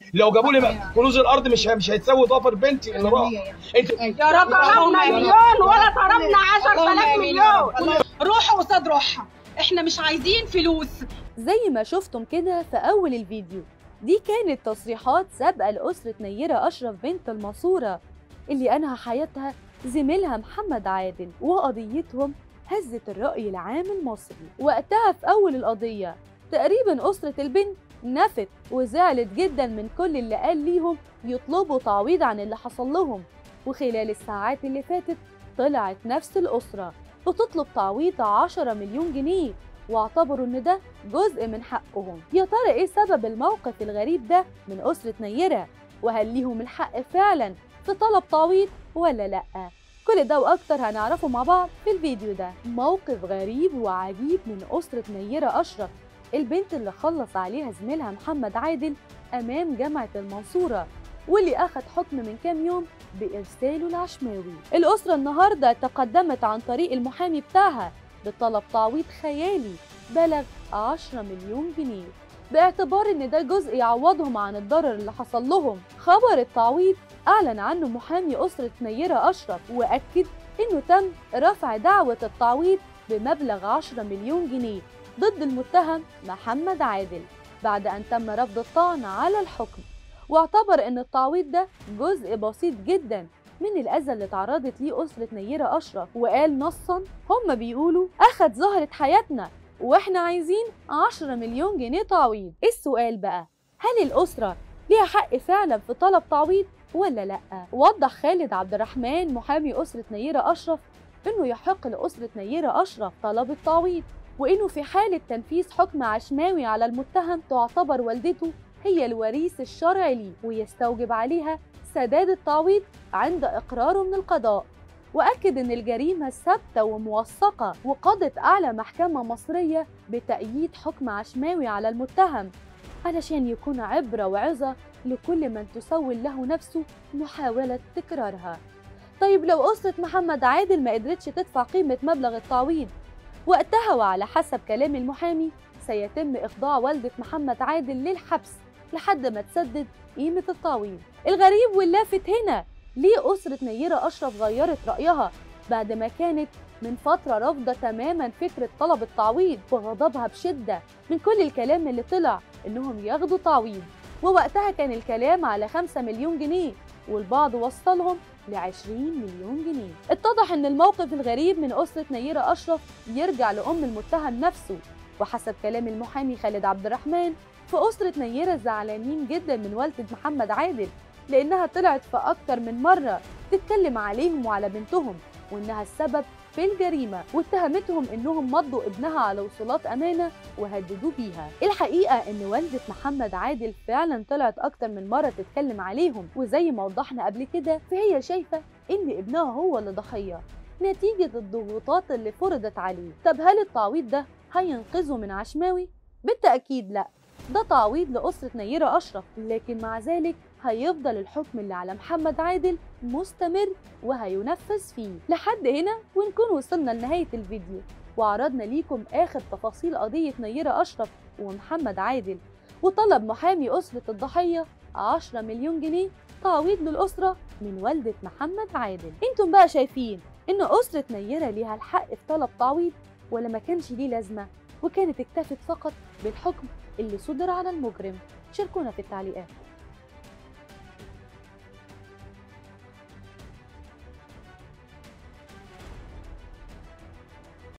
لو جابوا لي كنوز الارض مش مش هيتساوي ضفر بنتي اللي راح انت يا رب طلبنا مليون ولا طلبنا 10000 مليون روحوا قصاد روحها احنا مش عايزين فلوس زي ما شفتم كده في أول الفيديو دي كانت تصريحات سابقة لأسرة نيرة أشرف بنت المنصورة اللي أنهى حياتها زميلها محمد عادل وقضيتهم هزت الرأي العام المصري وقتها في أول القضية تقريبا أسرة البنت نفت وزعلت جدا من كل اللي قال ليهم يطلبوا تعويض عن اللي حصل لهم وخلال الساعات اللي فاتت طلعت نفس الأسرة بتطلب تعويض 10 مليون جنيه واعتبروا ان ده جزء من حقهم يا ترى ايه سبب الموقف الغريب ده من أسرة نيرة وهل ليهم الحق فعلا في طلب تعويض ولا لأ كل ده واكتر هنعرفه مع بعض في الفيديو ده موقف غريب وعجيب من أسرة نيرة أشرف البنت اللي خلص عليها زميلها محمد عادل أمام جامعة المنصورة واللي أخد حكم من كام يوم بإرساله العشماوي الأسرة النهاردة تقدمت عن طريق المحامي بتاعها بطلب تعويض خيالي بلغ 10 مليون جنيه باعتبار ان ده جزء يعوضهم عن الضرر اللي حصل لهم خبر التعويض اعلن عنه محامي اسره نيره اشرف واكد انه تم رفع دعوه التعويض بمبلغ 10 مليون جنيه ضد المتهم محمد عادل بعد ان تم رفض الطعن على الحكم واعتبر ان التعويض ده جزء بسيط جدا من الأذى اللي تعرضت ليه أسرة نيرة أشرف وقال نصا هم بيقولوا أخد زهرة حياتنا وإحنا عايزين 10 مليون جنيه تعويض السؤال بقى هل الأسرة ليها حق فعلا في طلب تعويض ولا لأ؟ وضح خالد عبد الرحمن محامي أسرة نيرة أشرف إنه يحق لأسرة نيرة أشرف طلب التعويض وإنه في حالة تنفيذ حكم عشماوي على المتهم تعتبر والدته هي الوريث الشرعي ليه ويستوجب عليها سداد التعويض عند إقراره من القضاء وأكد إن الجريمة ثابتة وموثقة وقضت أعلى محكمة مصرية بتأييد حكم عشماوي على المتهم علشان يكون عبرة وعظة لكل من تسول له نفسه محاولة تكرارها طيب لو أسرة محمد عادل ما قدرتش تدفع قيمة مبلغ التعويض وقتها وعلى حسب كلام المحامي سيتم إخضاع والدة محمد عادل للحبس لحد ما تسدد قيمة التعويض الغريب واللافت هنا ليه أسرة نيرة أشرف غيرت رأيها بعد ما كانت من فترة رافضة تماما فكرة طلب التعويض وغضبها بشدة من كل الكلام اللي طلع إنهم ياخدوا تعويض ووقتها كان الكلام على 5 مليون جنيه والبعض وصلهم ل 20 مليون جنيه اتضح ان الموقف الغريب من أسرة نيرة أشرف يرجع لأم المتهم نفسه وحسب كلام المحامي خالد عبد الرحمن فأسرة نيرة زعلانين جدا من والدة محمد عادل لأنها طلعت في أكتر من مرة تتكلم عليهم وعلى بنتهم وإنها السبب في الجريمة واتهمتهم إنهم مضوا ابنها على وصولات أمانة وهددوه بيها الحقيقة إن والدة محمد عادل فعلا طلعت أكتر من مرة تتكلم عليهم وزي ما وضحنا قبل كده فهي شايفة إن ابنها هو اللي ضحية نتيجة الضغوطات اللي فرضت عليه طب هل التعويض ده هينقذه من عشماوي؟ بالتأكيد لأ ده تعويض لأسرة نيرة أشرف لكن مع ذلك هيفضل الحكم اللي على محمد عادل مستمر وهينفذ فيه لحد هنا ونكون وصلنا لنهاية الفيديو وعرضنا ليكم آخر تفاصيل قضية نيرة أشرف ومحمد عادل وطلب محامي أسرة الضحية 10 مليون جنيه تعويض للأسرة من والدة محمد عادل انتم بقى شايفين إن أسرة نيرة ليها الحق في طلب تعويض ولا ما كانش ليه لازمة وكانت اكتفت فقط بالحكم اللي صدر على المجرم شاركونا في التعليقات